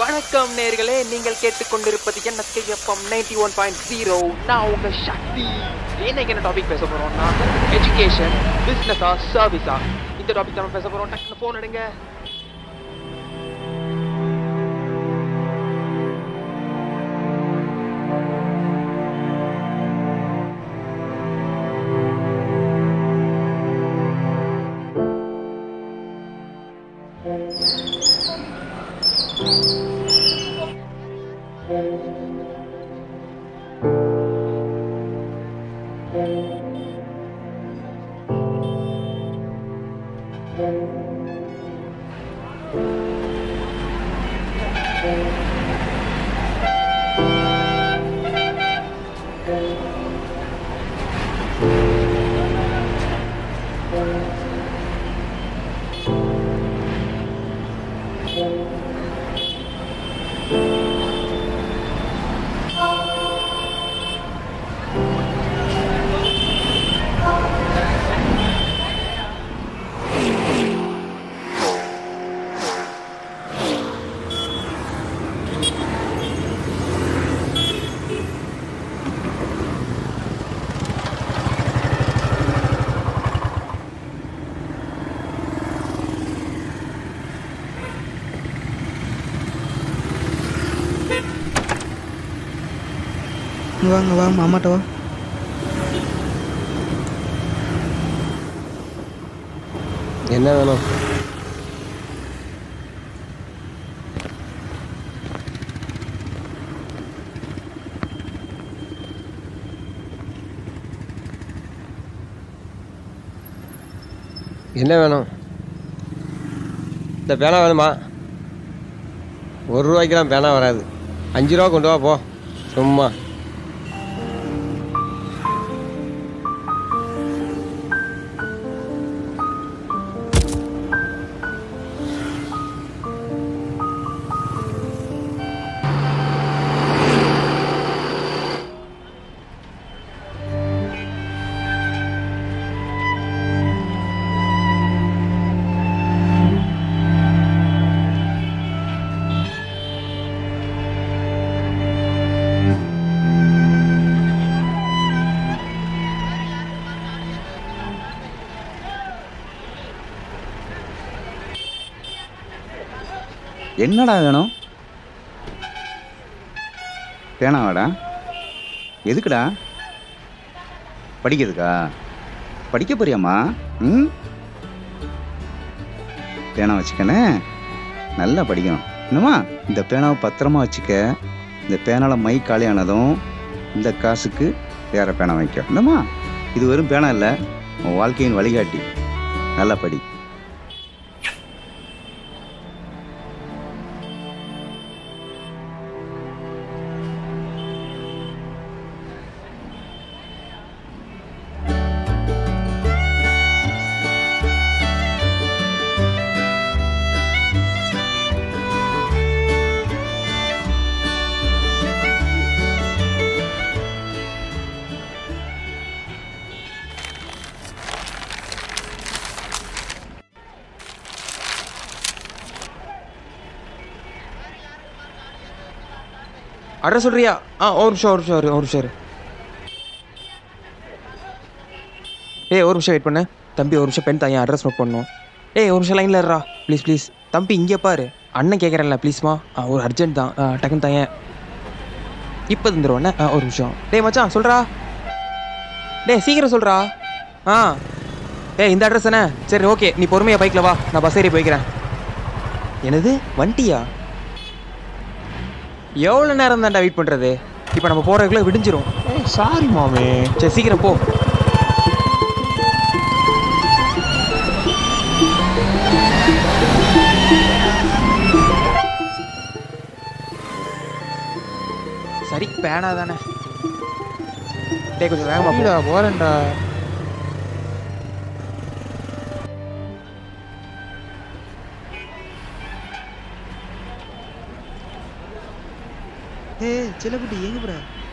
வணக்கம் நேர்களே நீங்கள் கேட்டுக்கொண்டிருப்பது NSK FM ninety one point zero நான் உங்க சக்தி இன்னைக்கு என்ன டாபிக் பேச போறோம்னா எஜுகேஷன் பிசினஸா சர்வீஸா இந்த டாபிக் நம்ம பேச போறோம் டக்குனு ஃபோன் எடுங்க இங்க வாங்க வா மாமாட்ட வா என்ன வேணும் என்ன வேணும் இந்த பேனா வேணுமா ஒரு ரூபாய்க்கெல்லாம் பேனா வராது அஞ்சு ரூபா கொண்டு வா போ சும்மா என்னடா வேணும் பேனாவாடா எதுக்குடா படிக்கிறதுக்கா படிக்க போறியாம்மா ம் பேனா வச்சுக்கண்ணே நல்லா படிக்கணும் என்னம்மா இந்த பேனாவை பத்திரமா வச்சுக்க இந்த பேனால மை காலியானதும் இந்த காசுக்கு வேற பேனா வாங்கிக்கோ என்னம்மா இது வெறும் பேனா இல்லை உன் வாழ்க்கையின் வழிகாட்டி நல்லா படி அட்ரஸ் சொல்றியா ஆ ஒரு நிமிஷம் ஒரு நிமிஷம் இரு, ஒரு நிமிஷம் இரு. ஏய் ஒரு நிமிஷம் வெயிட் பண்ணு தம்பி ஒரு நிமிஷம் பெண் தான் அட்ரஸ் நோட் பண்ணும் ஏய் ஒரு நிமிஷம் லைனில் இருறா ப்ளீஸ் ப்ளீஸ் தம்பி இங்கே பாரு அண்ணன் கேட்குறேன்ல ப்ளீஸ்மா ஆ ஒரு அர்ஜென்ட் தான் ஆ, டக்குன்னு தாயேன் இப்போ தந்துடுவோண்ணே ஆ ஒரு நிமிஷம் டேய் மச்சான் சொல்கிறா டேய் சீக்கிரம் சொல்கிறா ஆ ஏய் இந்த அட்ரஸ் தானே சரி ஓகே நீ பொறுமையாக பைக்கில் வா நான் பஸ் ஏறி போய்க்கிறேன் என்னது வண்டியா எவ்வளோ நேரம் தான்டா வெயிட் பண்ணுறது இப்போ நம்ம போகிறதுக்குள்ள விடிஞ்சிரும் சாரி மாமே சரி சீக்கிரம் போ சரி பேனா தானே டேய் கொஞ்சம் வேகமா போ போறேன்டா ஏய் சிலக்குட்டி எங்க போற